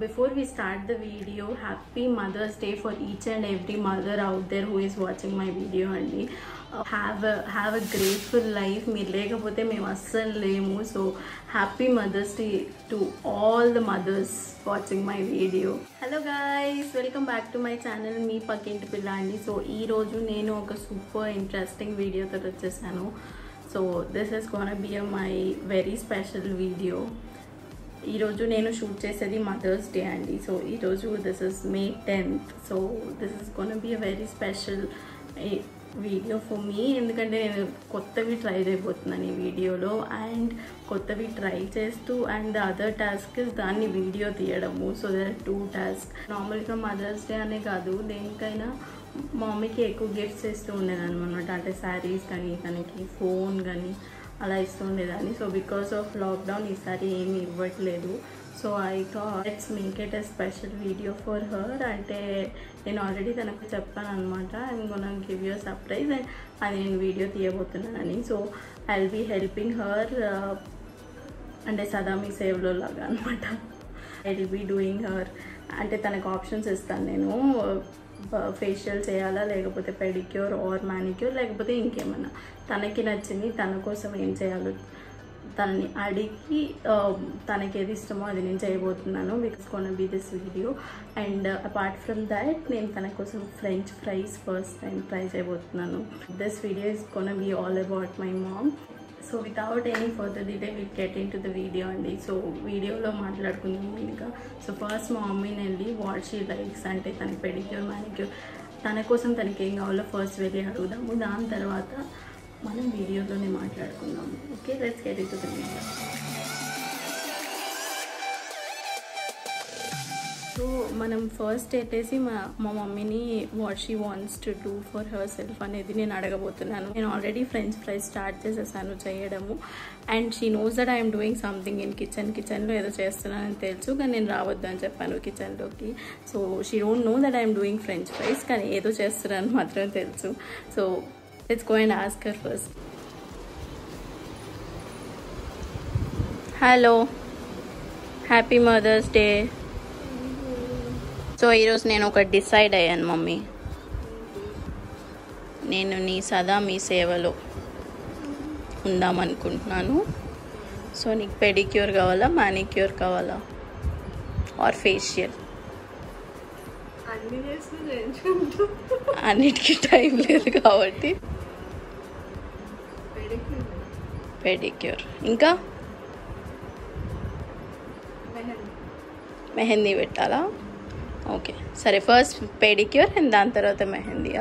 Before we start the video, happy Mother's Day for each and every mother out there who is watching my video అండి have have a grateful life మీరు లేకపోతే మేము అస్సలు లేము so happy mother's day to all the mothers watching my video hello guys welcome back to my channel మీ పక్కింటి పిల్ల అండి సో ఈరోజు నేను ఒక సూపర్ ఇంట్రెస్టింగ్ వీడియోతో వచ్చేసాను so this is gonna be my very special video ఈరోజు నేను షూట్ చేసేది మదర్స్ డే అండి సో ఈరోజు this is May tenth so this is gonna be a very special video for మీ ఎందుకంటే నేను కొత్తవి ట్రై చేయబోతున్నాను ఈ వీడియోలో అండ్ కొత్తవి ట్రై చేస్తూ and the other task is దాన్ని వీడియో తీయడము సో దర్ టూ టాస్క్ నార్మల్గా మదర్స్ డే అనే కాదు దేనికైనా మమ్మీకి ఎక్కువ గిఫ్ట్స్ ఇస్తూ ఉండేదాన్ని అనమాట అంటే శారీస్ కానీ తనకి ఫోన్ కానీ అలా ఇస్తూ ఉండేదాన్ని సో బికాస్ ఆఫ్ లాక్డౌన్ ఈసారి ఏమి ఇవ్వట్లేదు so I thought let's make it a special video for her అంటే నేను ఆల్రెడీ తనకు చెప్పాను అనమాట I'm gonna give you surprise and అది నేను వీడియో తీయబోతున్నానని so I will be helping her అంటే సదా మీ సేవ్లో లాగా అనమాట I will be doing her అంటే తనకు ఆప్షన్స్ ఇస్తాను నేను ఫేషియల్ చేయాలా లేకపోతే పెడిక్యూర్ ఆర్ మ్యానిక్యూర్ లేకపోతే ఇంకేమన్నా తనకి నచ్చింది తన కోసం ఏం చేయాలో తనని అడిగి తనకి ఏది ఇష్టమో అది నేను చేయబోతున్నాను because gonna be this video and apart from that నేను తన కోసం French fries first time try చేయబోతున్నాను this video is gonna be all about my mom so without any further delay will get into the video అండి so వీడియోలో మాట్లాడుకుందాం ఇంకా so first మా మమ్మీని వెళ్ళి వాట్ షీ లైక్స్ అంటే తనకి పెడిక్యూర్ మ్యానిక్యూర్ తన కోసం తనకి ఏం కావాలో ఫస్ట్ వెళ్ళి అడుగుదాము దాని తర్వాత మనం వీడియోలోనే మాట్లాడుకుందాము okay let's get into the video so మనం ఫస్ట్ పెట్టేసి మా మా మమ్మీని what she wants to do for herself అనేది నేను అడగబోతున్నాను నేను ఆల్రెడీ ఫ్రెంచ్ ఫ్రైస్ స్టార్ట్ చేసేసాను చేయడము and she knows that I'm doing something in kitchen కిచెన్లో ఏదో చేస్తున్నానని తెలుసు కానీ నేను రావద్దు అని చెప్పాను కిచెన్లోకి so she don't know that I'm doing French fries కానీ ఏదో చేస్తున్నాను మాత్రం తెలుసు so let's go and ask her first hello happy mother's day so ఈరోజు నేను ఒక డిసైడ్ అయ్యాను మమ్మీ నేను నీ సదా మీ సేవలో ఉందామనుకుంటున్నాను సో నీకు పెడిక్యూర్ కావాలా మానిక్యూర్ కావాలా ఆర్ ఫేషియల్ అన్నిటికీ టైం లేదు కాబట్టి పెడిక్యూర్ ఇంకా మెహందీ పెట్టాలా ఓకే సరే ఫస్ట్ పెడిక్యూర్ అండ్ దాని తర్వాత మెహందీయా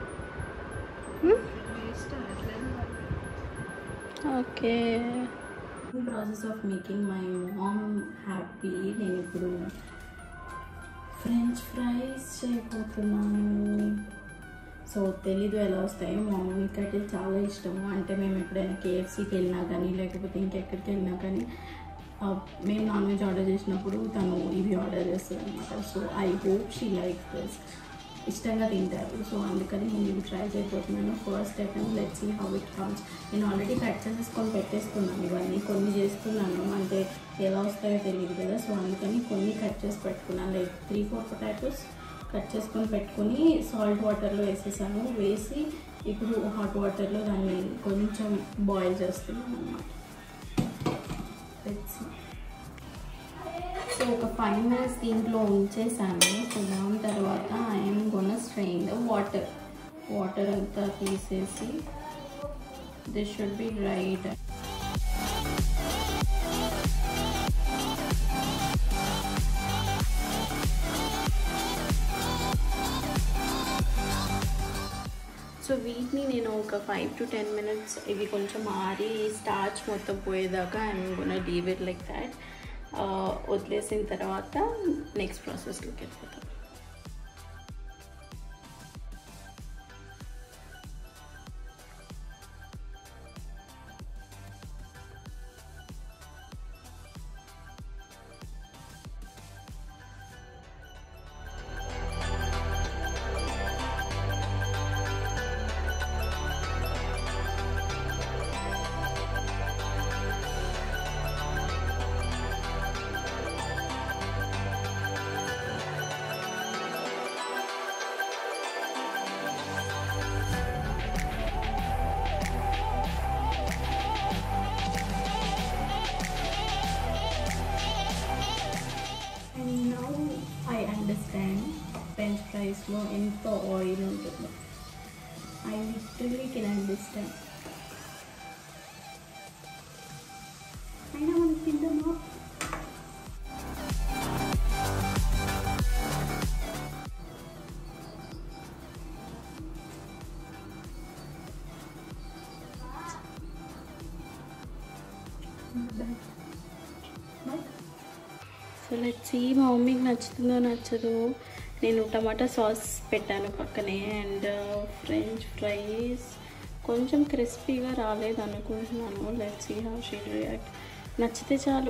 okay process of making my mom happy నేను ఇప్పుడు ఫ్రెంచ్ ఫ్రైస్ చేయబోతున్నాను సో తెలీదు ఎలా వస్తాయో మా మమ్మీకి అయితే చాలా ఇష్టము అంటే మేము ఎప్పుడైనా కేఎఫ్సీకి వెళ్ళినా కానీ లేకపోతే ఇంకెక్కడికి వెళ్ళినా కానీ మేము నాన్ వెజ్ ఆర్డర్ చేసినప్పుడు తను ఇవి ఆర్డర్ చేస్తుంది అనమాట so I hope she like this ఇష్టంగా తింటారు సో అందుకని నేను ఇవి ట్రై చేయబోతున్నాను first attempt let see how it comes నేను ఆల్రెడీ కట్ చేసేసుకొని పెట్టేసుకున్నాను ఇవన్నీ కొన్ని చేస్తున్నాను అంటే ఎలా వస్తాయో తెలియదు కదా సో అందుకని కొన్ని కట్ చేసి పెట్టుకున్నాను like three four potatoes cut చేసుకొని పెట్టుకొని సాల్ట్ వాటర్లో వేసేసాను వేసి ఇప్పుడు హాట్ వాటర్లో దాన్ని కొంచెం బాయిల్ చేస్తున్నాను అన్నమాట సో ఒక ఫైవ్ మినిట్స్ దీంట్లో ఉంచేసాను సో దాని తర్వాత I'm gonna strain the water water అంతా తీసేసి this should be right so వీటిని నేను ఒక ఫైవ్ టు టెన్ మినిట్స్ ఇవి కొంచెం ఆరి స్టార్చ్ మొత్తం పోయేదాకా I'm gonna leave it like that వదిలేసిన తర్వాత నెక్స్ట్ ప్రాసెస్లోకి వెళ్ళిపోతాం ఫ్రెంచ్ ఫ్రైస్లో ఎంత ఆయిల్ ఉంటుందో ఐ లిటరలీ కెన్ అండర్స్టాండ్ అయినా మనకి తింటామా సో లెట్స్ ఈ మా మమ్మీకి నచ్చుతుందో నచ్చదో నేను టమాటా సాస్ పెట్టాను పక్కనే అండ్ ఫ్రెంచ్ ఫ్రైస్ కొంచెం క్రిస్పీగా రాలేదు అనుకుంటున్నాను let's see how she react నచ్చితే చాలు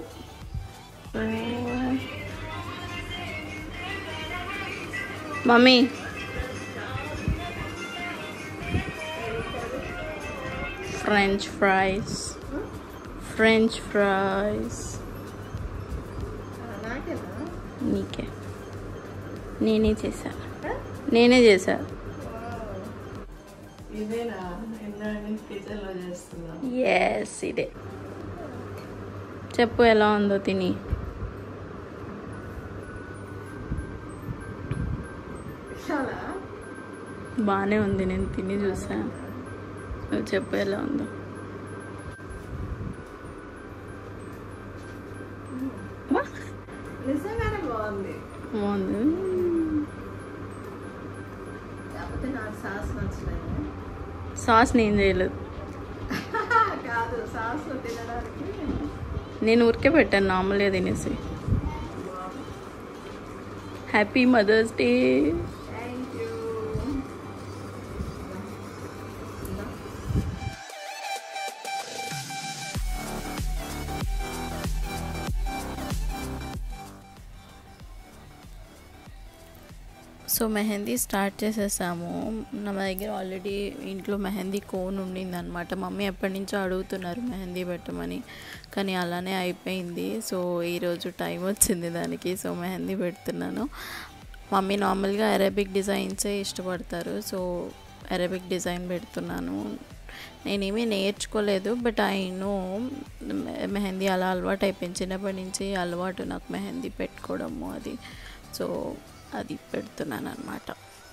mummy French fries French fries నాకేనా నీకే నేనే చేశా నేనే చేశా ఇదేనా ఎన్నో కిచెన్లో చేస్తున్నా ఎస్ ఇదే చెప్పు ఎలా ఉందో తిని చాలా బాగానే ఉంది నేను తిని చూసా నువ్వు చెప్పు ఎలా ఉందో వా, నిజంగానే బాగుంది బాగుంది కాకపోతే నాకు సాస్ నచ్చలేదు సాస్ నేను చేయలేదు కాదు సాస్ తినడానికి నేను ఊరికే పెట్టాను నార్మల్గా తినేసి happy mother's day thank you so mehndi start చేసేసాము నా దగ్గర ఆల్రెడీ ఇంట్లో మెహందీ కోన్ ఉండింది అనమాట మమ్మీ ఎప్పటి నుంచో అడుగుతున్నారు మెహందీ పెట్టమని కానీ అలానే అయిపోయింది సో ఈరోజు టైం వచ్చింది దానికి సో మెహందీ పెడుతున్నాను మమ్మీ నార్మల్గా అరబిక్ డిజైన్సే ఇష్టపడతారు సో అరబిక్ డిజైన్ పెడుతున్నాను నేనేమీ నేర్చుకోలేదు బట్ ఐ నో మెహందీ అలా అలవాటు అయిపోయింది చిన్నప్పటి నుంచి అలవాటు నాకు మెహందీ పెట్టుకోవడము అది సో అది పెడుతున్నాను అనమాట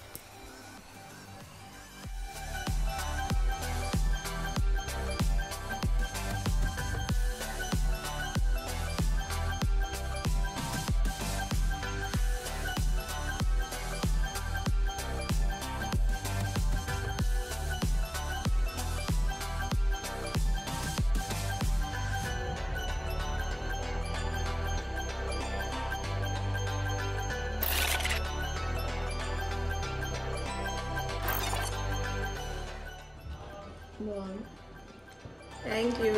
బాగుంది థ్యాంక్ యూ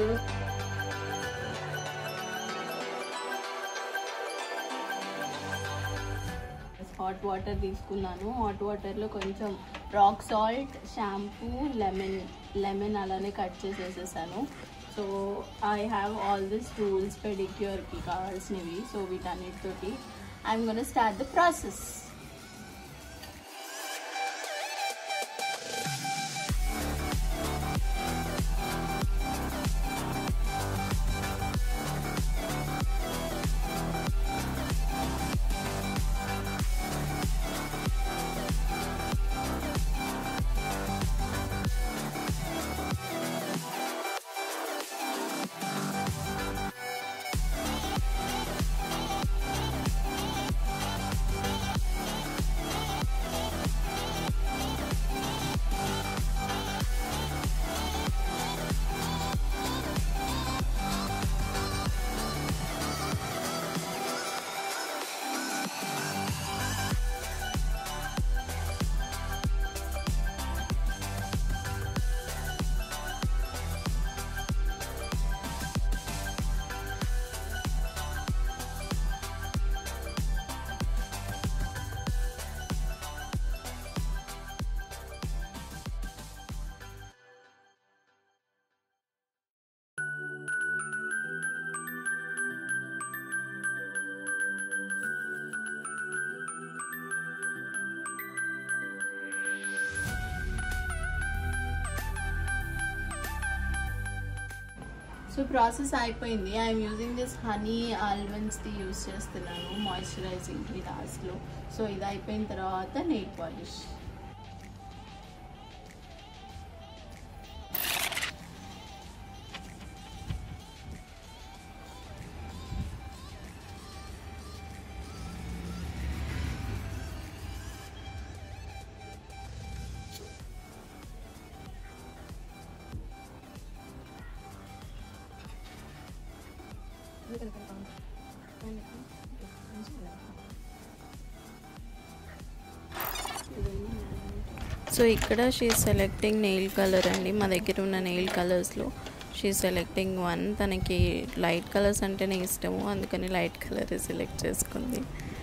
హాట్ వాటర్ తీసుకున్నాను హాట్ వాటర్లో కొంచెం rock salt shampoo lemon lemon అలానే కట్ చేసేసేసాను so I have all this tools పెడిక్యూర్కి కావాల్సినవి సో వీటన్నిటితోటి I'm gonna start the process so process అయిపోయింది ఐఎమ్ యూజింగ్ దిస్ హనీ ఆల్మండ్స్ది యూస్ చేస్తున్నాను మాయిశ్చరైజింగ్కి లాస్ట్లో సో ఇది అయిపోయిన తర్వాత నెయిల్ పాలిష్ సో ఇక్కడ షీ సెలెక్టింగ్ నెయిల్ కలర్ అండి మా దగ్గర ఉన్న నెయిల్ కలర్స్లో షీ సెలెక్టింగ్ వన్ తనకి లైట్ కలర్స్ అంటేనే ఇష్టము అందుకని లైట్ కలర్ సెలెక్ట్ చేసుకుంది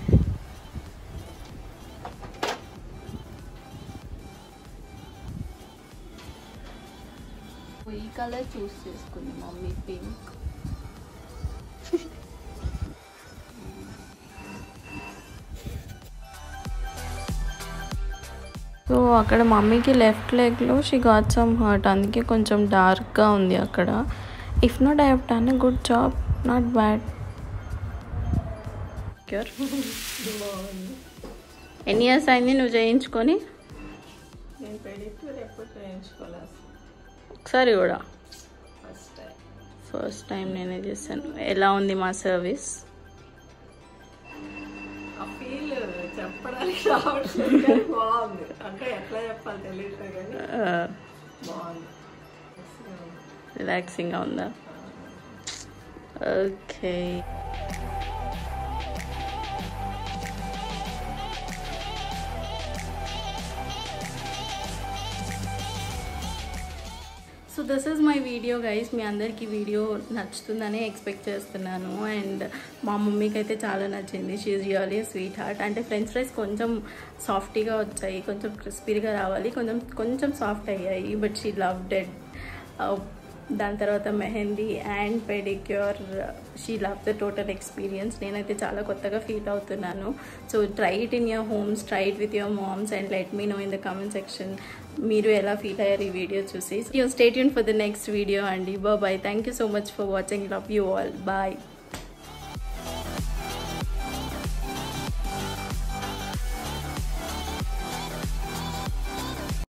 ఈ కలర్ చూస్ చేసుకుంది మమ్మీ పింక్ సో అక్కడ మమ్మీకి లెఫ్ట్ లెగ్లో షీ గాట్ సమ్ హర్ట్ అందుకే కొంచెం డార్క్గా ఉంది అక్కడ if not I have done a good job not bad cure ఎన్ని ఇయర్స్ అయింది నువ్వు చేయించుకొని నేను పెడిక్యూర్ ఎప్పుడు చేయించుకోలేదు ఒకసారి కూడా ఫస్ట్ టైం ఫస్ట్ టైం నేనే చేశాను ఎలా ఉంది మా సర్వీస్ ఆ ఫీల్ చెప్పడానికి రావట్లేదు కానీ బాగుంది అంటే ఎట్లా చెప్పాలి తెలియట్లేదు కానీ బాగుంది రిలాక్సింగ్గా ఉందా okay so this is my video guys మీ అందరికీ వీడియో నచ్చుతుందని ఎక్స్పెక్ట్ చేస్తున్నాను అండ్ మా మమ్మీకి అయితే చాలా నచ్చింది షీఈ్ రియలీ స్వీట్ హార్ట్ అంటే ఫ్రెంచ్ ఫ్రైస్ కొంచెం సాఫ్టీగా వచ్చాయి కొంచెం క్రిస్పీగా రావాలి కొంచెం కొంచెం సాఫ్ట్ అయ్యాయి బట్ షీ లవ్ డెడ్ దాని తర్వాత mehndi and pedicure she love the total experience నేనైతే చాలా కొత్తగా ఫీల్ అవుతున్నాను so try it in your homes try it with your moms and let me know in the comment section మీరు ఎలా feel అయ్యారు ఈ వీడియో చూసి యూ స్టేట్ యూన్ ఫర్ ద నెక్స్ట్ వీడియో అండి bye thank you so much for watching love you all bye